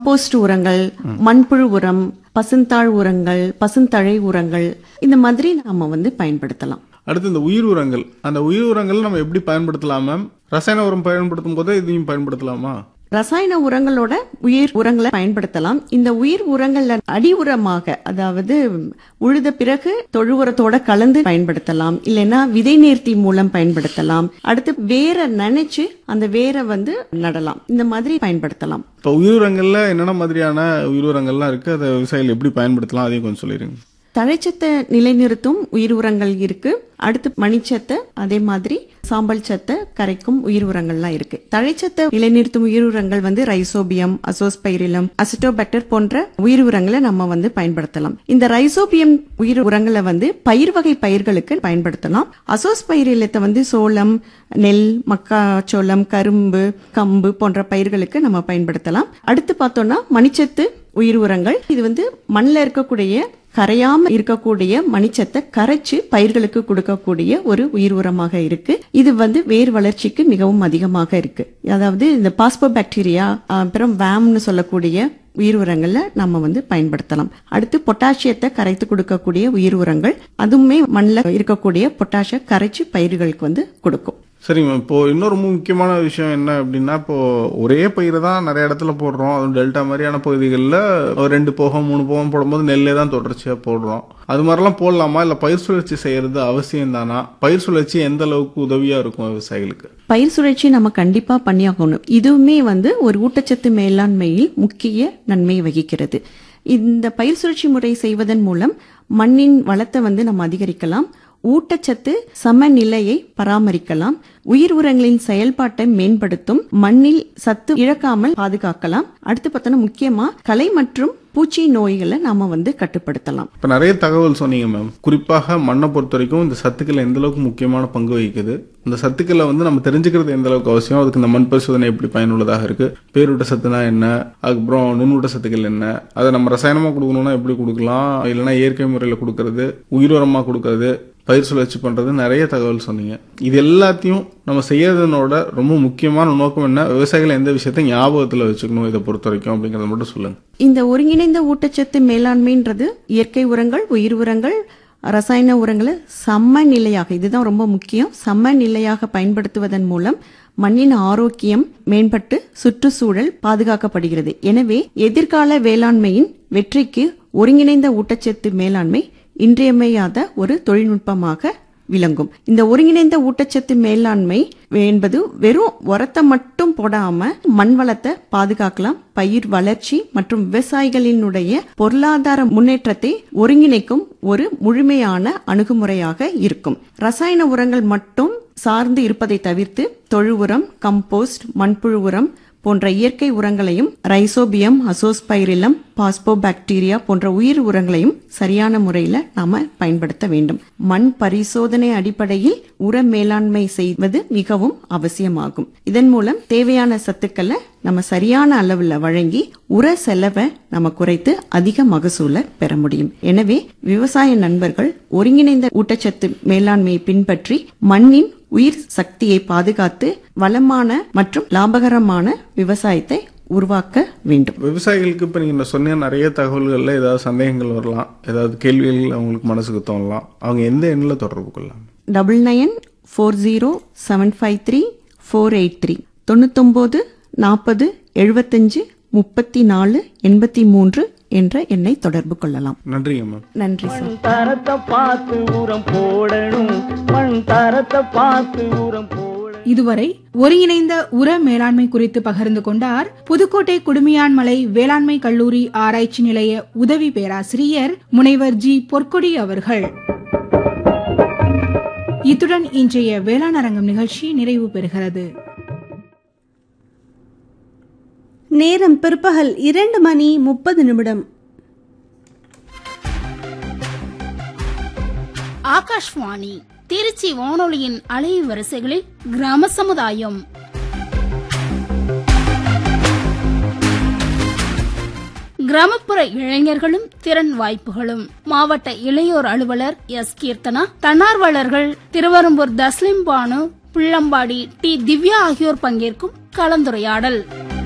post உரங்கள் மண்புழு உரம் பசுந்தாழ் உரங்கள் பசுந்தழை உரங்கள் இந்த மாதிரி நாம வந்து பயன்படுத்தலாம் அடுத்து இந்த உயிர் உரங்கள் அந்த உயிர் உரங்கள் நம்ம எப்படி பயன்படுத்தலாம் மேம் ரசாயன உரம் பயன்படுத்தும் போதே இதையும் பயன்படுத்தலாமா ரசாயன உரங்களோட உயிர் உரங்களை பயன்படுத்தலாம் இந்த உயிர் உரங்கள்ல அடி உரமாக அதாவது உழுத பிறகு தொழு உரத்தோட கலந்து பயன்படுத்தலாம் இல்லைன்னா விதை நேர்த்தி மூலம் பயன்படுத்தலாம் அடுத்து வேற நினைச்சு அந்த வேரை வந்து நடலாம் இந்த மாதிரி பயன்படுத்தலாம் இப்போ உயிர் உரங்கள்ல என்னென்ன மாதிரியான உயிர் உரங்கள்லாம் இருக்கு அதை விவசாயிகள் எப்படி பயன்படுத்தலாம் அதையும் கொஞ்சம் சொல்லிடுங்க தழைச்சத்தை நிலைநிறுத்தும் உயிர் உரங்கள் இருக்கு அடுத்து மணிச்சத்தை அதே மாதிரி சாம்பல் சத்தை கரைக்கும் உயிர் உரங்கள்லாம் இருக்கு தழைச்சத்தை நிலைநிறுத்தும் உயிர் உரங்கள் வந்து ரைசோபியம் அசோஸ்பைரிலம் அசிட்டோபேக்டர் போன்ற உயிர் உரங்களை நம்ம வந்து பயன்படுத்தலாம் இந்த ரைசோபியம் உயிர் உரங்களை வந்து பயிர் வகை பயிர்களுக்கு பயன்படுத்தலாம் அசோஸ்பைரிலத்தை வந்து சோளம் நெல் மக்காச்சோளம் கரும்பு கம்பு போன்ற பயிர்களுக்கு நம்ம பயன்படுத்தலாம் அடுத்து பார்த்தோம்னா மணிச்சத்து உயிர் உரங்கள் இது வந்து மண்ணில் இருக்கக்கூடிய கரையாம இருக்கக்கூடிய மணிச்சத்தை கரைச்சு பயிர்களுக்கு கொடுக்கக்கூடிய ஒரு உயிர் உரமாக இருக்கு இது வந்து வேர் வளர்ச்சிக்கு மிகவும் அதிகமாக இருக்கு அதாவது இந்த பாஸ்போ பாக்டீரியா அப்புறம் வேம்னு சொல்லக்கூடிய உயிர் உரங்கள்ல நம்ம வந்து பயன்படுத்தலாம் அடுத்து பொட்டாசியத்தை கரைத்து கொடுக்கக்கூடிய உயிர் உரங்கள் அதுவுமே மண்ணில் இருக்கக்கூடிய பொட்டாசிய கரைச்சு பயிர்களுக்கு வந்து கொடுக்கும் சரிங்க மேம் இப்போ இன்னொரு ரொம்ப முக்கியமான விஷயம் என்ன அப்படின்னா இப்போ ஒரே பயிரை தான் நிறைய இடத்துல போடுறோம் அதுவும் டெல்டா மாதிரியான பகுதிகளில் ஒரு ரெண்டு போகம் மூணு போகம் போடும்போது நெல்லே தான் தொடர்ச்சியாக போடுறோம் அது மாதிரிலாம் போடலாமா இல்லை பயிர் சுழற்சி செய்யறது அவசியம் தானா பயிர் சுழற்சி எந்த அளவுக்கு உதவியா இருக்கும் விவசாயிகளுக்கு பயிர் சுழற்சி நம்ம கண்டிப்பா பண்ணியாகணும் இதுவுமே வந்து ஒரு ஊட்டச்சத்து மேலாண்மையில் முக்கிய நன்மை வகிக்கிறது இந்த பயிர் சுழற்சி முறை செய்வதன் மூலம் மண்ணின் வளத்தை வந்து நம்ம அதிகரிக்கலாம் ஊட்டச்சத்து சமநிலையை பராமரிக்கலாம் உயிர் உரங்களின் செயல்பாட்டை மேம்படுத்தும் மண்ணில் சத்து இழக்காமல் பாதுகாக்கலாம் அடுத்து பார்த்தோன்னா முக்கியமா கலை மற்றும் பூச்சி நோய்களை நாம வந்து கட்டுப்படுத்தலாம் இப்போ நிறைய தகவல் சொன்னீங்க மேம் குறிப்பாக மண்ணை பொறுத்த வரைக்கும் இந்த சத்துக்கள் எந்த அளவுக்கு முக்கியமான பங்கு வகிக்குது இந்த சத்துக்களை வந்து நம்ம தெரிஞ்சுக்கிறது எந்த அளவுக்கு அவசியம் அதுக்கு இந்த மண் பரிசோதனை எப்படி பயனுள்ளதாக இருக்கு பேரூட்ட சத்துனா என்ன அதுக்கப்புறம் நுண்ணூட்ட சத்துக்கள் என்ன அதை நம்ம ரசாயனமா கொடுக்கணும்னா எப்படி கொடுக்கலாம் இல்லைன்னா இயற்கை முறையில் கொடுக்கறது உயிர் உரமா கொடுக்கறது பயிர் சுழற்சி பண்றது நிறைய தகவல் சொன்னீங்க இது எல்லாத்தையும் நம்ம செய்யறதனோட ரொம்ப முக்கியமான நோக்கம் என்ன விவசாயிகள் எந்த விஷயத்தை ஞாபகத்துல வச்சுக்கணும் இதை பொறுத்த வரைக்கும் அப்படிங்கறத மட்டும் சொல்லுங்க இந்த ஒருங்கிணைந்த ஊட்டச்சத்து மேலாண்மைன்றது இயற்கை உரங்கள் உயிர் உரங்கள் ரசாயன உரங்களை சமநிலையாக இதுதான் ரொம்ப முக்கியம் சமநிலையாக பயன்படுத்துவதன் மூலம் மண்ணின் ஆரோக்கியம் மேம்பட்டு சுற்றுச்சூழல் பாதுகாக்கப்படுகிறது எனவே எதிர்கால வேளாண்மையின் வெற்றிக்கு ஒருங்கிணைந்த ஊட்டச்சத்து மேலாண்மை இன்றியமையாத ஒரு தொழில்நுட்பமாக விளங்கும் இந்த ஒருங்கிணைந்த ஊட்டச்சத்து மேலாண்மை என்பது வெறும் உரத்தை மட்டும் போடாம மண் வளத்தை பாதுகாக்கலாம் பயிர் வளர்ச்சி மற்றும் விவசாயிகளினுடைய பொருளாதார முன்னேற்றத்தை ஒருங்கிணைக்கும் ஒரு முழுமையான அணுகுமுறையாக இருக்கும் ரசாயன உரங்கள் மட்டும் சார்ந்து இருப்பதை தவிர்த்து தொழு உரம் கம்போஸ்ட் மண்புழு உரம் போன்ற இயற்கை உரங்களையும் ரைசோபியம் அசோஸ்பைரிலம் பாஸ்போபாக்டீரியா போன்ற உயிர் உரங்களையும் சரியான முறையில நாம பயன்படுத்த வேண்டும் மண் பரிசோதனை அடிப்படையில் உர மேலாண்மை செய்வது மிகவும் அவசியமாகும் இதன் மூலம் தேவையான சத்துக்களை நம்ம சரியான அளவுல வழங்கி உர செலவை நம்ம குறைத்து அதிக மகசூலை பெற முடியும் எனவே விவசாய நண்பர்கள் ஒருங்கிணைந்த ஊட்டச்சத்து மேலாண்மையை பின்பற்றி மண்ணின் உயிர் சக்தியை பாதுகாத்து வளமான மற்றும் லாபகரமான விவசாயத்தை உருவாக்க வேண்டும் விவசாயிகளுக்கு இப்போ நீங்கள் சொன்ன நிறைய தகவல்களில் ஏதாவது சந்தேகங்கள் வரலாம் ஏதாவது கேள்விகள் அவங்களுக்கு மனசுக்கு தோணலாம் அவங்க எந்த எண்ணில் தொடர்பு கொள்ளலாம் double nine four zero seven five three four eight three தொண்ணூத்தொம்பது நாற்பது எழுபத்தஞ்சு முப்பத்தி நாலு எண்பத்தி மூன்று என்ற எண்ணை தொடர்பு கொள்ளலாம் நன்றிங்க மேம் நன்றி சார் மண் தரத்தை பார்த்து உரம் போடணும் மண் தரத்தை பார்த்து உரம் போடணும் இதுவரை ஒருங்கிணைந்த உர மேலாண்மை குறித்து பகிர்ந்து கொண்டார் புதுக்கோட்டை குடுமியான்மலை வேளாண்மை கல்லூரி ஆராய்ச்சி நிலைய உதவி பேராசிரியர் முனைவர் ஜி பொற்கொடி அவர்கள் இத்துடன் இன்றைய வேளாண் அரங்கம் நிகழ்ச்சி நிறைவு பெறுகிறது நேரம் பிற்பகல் இரண்டு மணி முப்பது நிமிடம் ஆகாஷ்வாணி திருச்சி வானொலியின் அலை வரிசைகளில் கிராம சமுதாயம் கிராமப்புற இளைஞர்களும் திறன் வாய்ப்புகளும் மாவட்ட இளையோர் அலுவலர் எஸ் கீர்த்தனா தன்னார்வலர்கள் திருவரம்பூர் தஸ்லிம் பானு புள்ளம்பாடி டி திவ்யா ஆகியோர் பங்கேற்கும் கலந்துரையாடல்